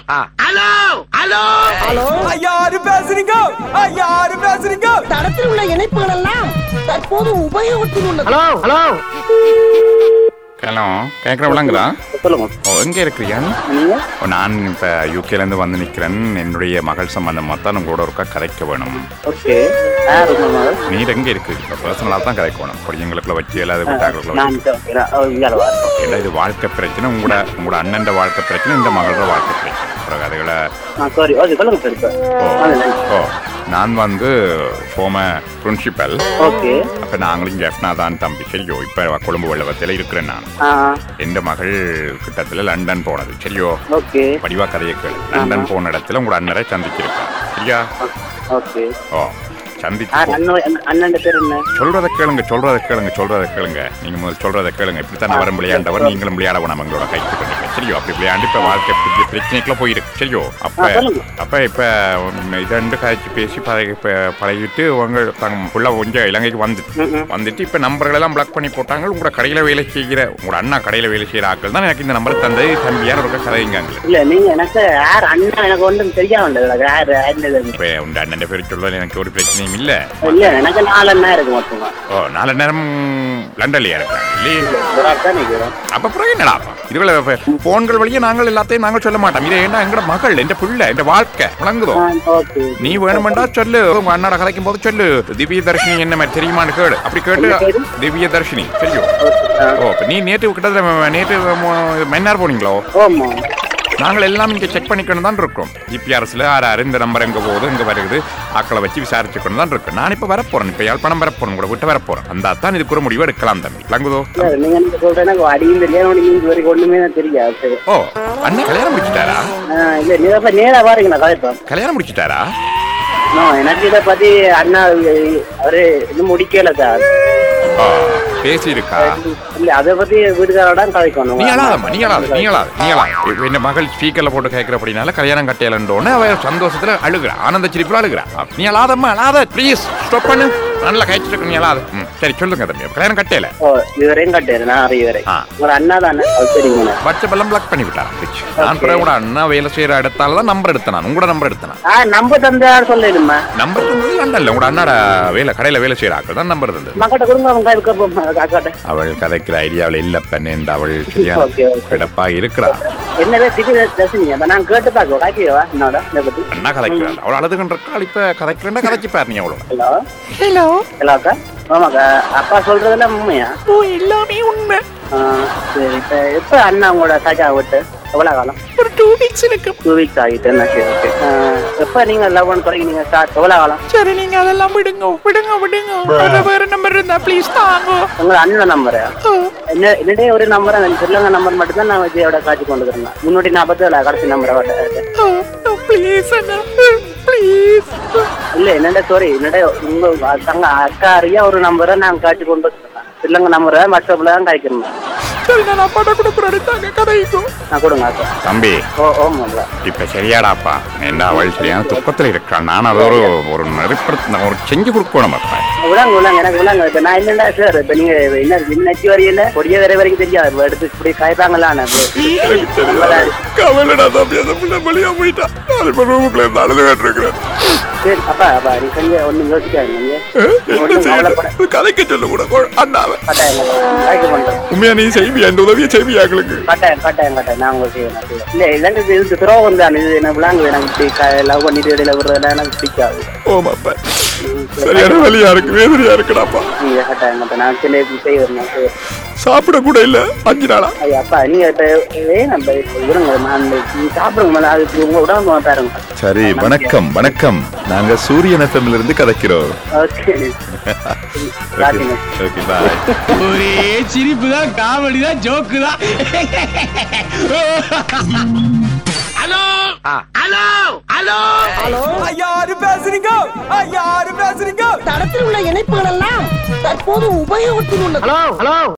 Hello hello hello யாரு பேசுறீங்க யாரு பேசுறீங்க தடத்தில் உள்ள இணைப்புகள் எல்லாம் தற்போது உபயோகத்தில் உள்ளது ஹலோ ஹலோ ஹலோ கேட்குற விளங்குதா சொல்லுங்க ஓ எங்கே இருக்கிறியா நீங்க ஓ, நான் இப்போ யூகேலேருந்து வந்து நிற்கிறேன் என்னுடைய மகள் சம்பந்தமாக தான் உங்களோட ஒருக்கா கதைக்க வேணும் ஓகே யார் உங்க மகள் நீர் எங்கே இருக்கு இப்போ பர்சனலாக தான் கதைக்க வேணும் பொடியங்களுக்குள்ள வச்சு எல்லாது விட்டாங்களுக்குள்ள நான் வச்சு இங்கே வரேன் ஏன்னா இது வாழ்க்கை பிரச்சனை உங்களோட உங்களோட அண்ணன் வாழ்க்கை பிரச்சனை இந்த மகளோட வாழ்க்கை பிரச்சனை அப்புறம் கதைகளை ஆ சாரி ஓகே சொல்லுங்க சார் இப்போ ஓ ஓ நான் வந்து ஃபோம பிரின்சிபல் ஓகே அப்போ நாங்களும் ஜெஃப்னா தான் தம்பி சரியோ இப்போ கொழும்பு வெள்ளவத்தில் இருக்கிறேன் நான் ஆ எந்த மகள் கிட்டத்தில் லண்டன் போனது சரியோ ஓகே படிவா கதையை கேளு லண்டன் போன இடத்துல உங்களோட அண்ணரை சந்திச்சிருக்கேன் சரியா ஓகே ஓ சந்திச்சு யார் போ- அண்ணன் அண்ணன் பேர் என்ன சொல்றத கேளுங்க சொல்றத கேளுங்க சொல்றத கேளுங்க நீங்க முதல்ல சொல்றத கேளுங்க இப்படித்தான் அவரும் விளையாண்டவர் நீங்களும் விளையாட வேணாம் எங்களோட கைக்கு பண்ணீங்க சரியோ அப்படி விளையாண்டு இப்ப வாழ்க்கை பெரிய பிரச்சனைக்குள்ள போயிருக்கு சரியோ அப்ப ஆ, சொல்லுங்க. அப்ப இப்ப உம், இது ரெண்டு காய்ச்சி பேசி பழகி இப்ப பழகிட்டு உங்க தங்க புள்ள கொஞ்சம் இலங்கைக்கு வந்துட்டு வந்துட்டு இப்ப நம்பர்கள் எல்லாம் பிளாக் பண்ணி போட்டாங்க உங்களோட கடையில வேலை செய்கிற உங்களோட அண்ணா கடையில வேலை செய்யற ஆட்கள் தான் எனக்கு இந்த நம்பர் தந்தது தம்பியான ஒரு கதைங்க இல்ல நீங்க எனக்கு யார் அண்ணன் எனக்கு ஒன்றும் தெரியாம யார் யார் இப்ப உங்க அண்ணன் பேர் சொல்றது எனக்கு ஒரு பிரச்சனையும் இல்ல இல்ல எனக்கு நாலு அண்ணா இருக்கு மொத்தமா ஓ நாலு நேரம் லண்டன்லயா இருக்காங்க இல்லையே ஒரு ஆள் தான் நிற்கிறோம் அப்ப பிறகு என்னடா இதுல போன்கள் வழியே நாங்கள் எல்லாத்தையும் நாங்கள் சொல்ல மாட்டோம் இது என்ன எங்கட மகள் என்ற பிள்ளை என்ற வாழ்க்கை விளங்குதோ ஓகே நீ வேணுமெண்டா சொல்லு உங்க அண்ணாட கதைக்கும் போது சொல்லு திவ்ய தர்ஷினி என்ன மாதிரி தெரியுமான்னு கேளு அப்படி கேட்டு திவ்ய தர்ஷினி தெரியும் ஓ இப்ப நீ நேற்று கிட்டத்தட்ட நேற்று மு- மன்னார் போனீங்களோ ஆமா நாங்கள் எல்லாம் இங்கே செக் பண்ணிக்கணும் தான் இருக்கோம் ஜிபிஆர்எஸ்ல ஆறு ஆறு இந்த நம்பர் எங்கே போகுது இங்கே வருது ஆக்களை வச்சு விசாரிச்சுக்கணும் தான் இருக்கு நான் இப்போ வரப்போறேன் இப்போ யாழ்ப்பாணம் வரப்போறேன் கூட விட்டு வரப்போறேன் அந்த தான் இதுக்கு ஒரு முடிவு எடுக்கலாம் தம்பி விளங்குதோ இல்ல, நீங்க என்ன சொல்ற எனக்கு அடியும் தெரியாது உனக்கு இது வரைக்கும் ஒண்ணுமே எனக்கு தெரியாது சரி. ஓ அண்ணன் கல்யாணம் முடிச்சிட்டாரா ஆ, இல்ல நீங்க இப்ப நேரா பாருங்க நான் கதைப்பேன் கல்யாணம் முடிச்சிட்டாரா நோ, எனக்கு இதை பத்தி அண்ணா அவரு இன்னும் முடிக்கல சார் ஓ பேசி இருக்கா இல்ல அதை பத்தி வீட்டுக்காரோட கதைக்கணும் நீ அழாதம்மா நீ அழாத நீ அழாத நீ அழாத இப்ப என்ன மகள் ஸ்பீக்கர்ல போட்டு கேட்கிற அப்படினால கல்யாணம் கட்டையலன்றோன்னு அவ சந்தோஷத்துல அழுகுறா ஆனந்த சிரிப்புல அழுகுறா நீ அழாதம்மா அழாத ப்ளீஸ் ஸ்டாப் பண்ணு நல்லா கழிச்சிட்டு இருக்கு, நீ அழாத ம், சரி சொல்லுங்க தம்பி அப்ப கல்யாணம் கட்டையில ஓ இதுவரையும் கட்டாரு நான் அறிவரை ஆ. உங்க அண்ணா தானே அது சரிங்க வாட்ஸ்அப் எல்லாம் பிளாக் பண்ணி விட்டாரா பிச்சு. நான் பிறகு கூட அண்ணா வேலை செய்யற இடத்தால தான் நம்பர் எடுத்தேன் நான் உங்களோட நம்பர் எடுத்தேன் நான். ஆ நம்ப தந்தா சொல்லிடுமா நம்பர் தந்தது லண்டன்ல உங்களோட அண்ணாட வேலை கடையில வேலை செய்யற ஆக்கள் தான் நம்பர் தந்தது மக்கட்ட கொடுங்க அவங்க கைக்கு காக்காட்ட அவள் கதைக்கிற ஐடியாவில் இல்ல பெண்ணு அவள் சரியான Okay, okay. கிடப்பா இருக்கிறா என்னவே திடீர் தசிங்க அப்ப நான் கேட்டு பார்க்க காக்கியவா என்னோட இதை பத்தி அண்ணா கதைக்கிறாள் அவள் அழுதுகின்ற இப்ப கதைக்கிறேன்னா கதைச்சு பாரு நீ அவ்வளவு ஹலோ ஹலோ ஹலோ அக்கா ஆமாக்கா அப்பா சொல்றதெல்லாம் உண்மையா ஓ எல்லாமே உண்மை ஆ, சரி இப்ப எப்ப அண்ணா உங்களோட சாஜா விட்டு எவ்வளவு காலம் ஒரு டூ வீக்ஸ் இருக்கு டூ வீக்ஸ் ஆகிட்டு என்ன சரி ஓகே எப்ப நீங்க லவ் பண்ண தொடங்கினீங்க ஸ்டார்ட் எவ்வளவு காலம் சரி நீங்க அதெல்லாம் விடுங்க விடுங்க விடுங்க வேற வேற நம்பர் இருந்தா ப்ளீஸ் தாங்க உங்க அண்ணன் நம்பரு என்ன என்னுடைய ஒரு நம்பர் அந்த திருலங்க நம்பர் மட்டும் தான் நான் விஜயோட காட்சி கொண்டு வரேன் முன்னூற்றி நாற்பத்தி ஏழு கடைசி நம்பர் ப்ளீஸ் அண்ணா ப்ளீஸ் இல்ல என்னடா சாரி என்னடா உங்க தங்க அக்கா அறியா ஒரு நம்பரை நான் காட்சி கொண்டு வரேன் திருலங்க நம்பரை வாட்ஸ்அப்ல தான் காய்க்கணும் சரி நான் அப்பாட்ட கொடுக்குறேன் தாங்க கதைக்கும் நான் கொடுங்க அக்கா தம்பி ஓ ஓமாங்களா இப்ப சரியாடாப்பா என்ன அவள் சரியான துக்கத்துல இருக்காள் நான் அதை ஒரு ஒரு நெருப்படுத்த ஒரு செஞ்சு கொடுக்கணும் அப்ப விளாங்க விளாங்க எனக்கு விளாங்க இப்ப நான் என்னடா சார் இப்ப நீங்க என்ன இன்னைக்கு வரையில கொடிய வரை வரைக்கும் தெரியாது இப்ப எடுத்து இப்படி காய்ப்பாங்களான்னு கவலைடா தம்பி அந்த பிள்ளை வழியா போயிட்டா நான் இப்ப ரூமுக்குள்ள இருந்து அழுது கேட்டிருக்கிறேன் சரி அப்பா அப்பா நீ கொஞ்சம் ஒண்ணும் யோசிக்காது நீங்க என்ன ஒண்ணும் கவலைப்பட செய்யணும் கதைக்க சொல்ல கூட அண்ணாவை கட்டாயம் காய்க்க பண்றேன் உண்மையா நீ செய்வியா இந்த உதவியை செய்வியா எங்களுக்கு கட்டாயம் கட்டாயம் கட்டாயம் நான் உங்களுக்கு செய்வேன் நான் செய்வேன். இல்ல இல்லைங்க இது இது துரோகம் தான் இது எனக்கு விளாங்க எனக்கு இப்படி லவ் பண்ணிட்டு இடையில விடுறதெல்லாம் எனக்கு பிடிக்காது ஓமாப்பா சரியான வழியா இருக்கு வேதனையா இருக்குடாப்பா நீங்க கட்டாயம் கட்டாயம் நான் சில இப்படி செய்வேன் நான் செய்வேன் சாப்பிட கூட இல்ல அஞ்சு நாளா ஐயா அப்பா நீங்க இப்ப வேணும் இப்ப இப்ப விடுங்க நான் இந்த- நீங்க சாப்பிடுங்க முதல்ல. அதுக்கு உங்க உடம்பு பாருங்க சரி வணக்கம் வணக்கம் நாங்க சூரியன் எஃப்எம்ல இருந்து கதைக்கிறோம் ஓகே காட்டுங்க ஓகே பாய் ஒரே சிரிப்பு தான் காமெடி தான் ஜோக்கு தான் ஹலோ ஹலோ ஹலோ ஹலோ யாரு பேசுறீங்க யாரு பேசுறீங்க தடத்தில் உள்ள இணைப்புகள் எல்லாம் தற்போது உபயோகத்தில் உள்ளது ஹலோ ஹலோ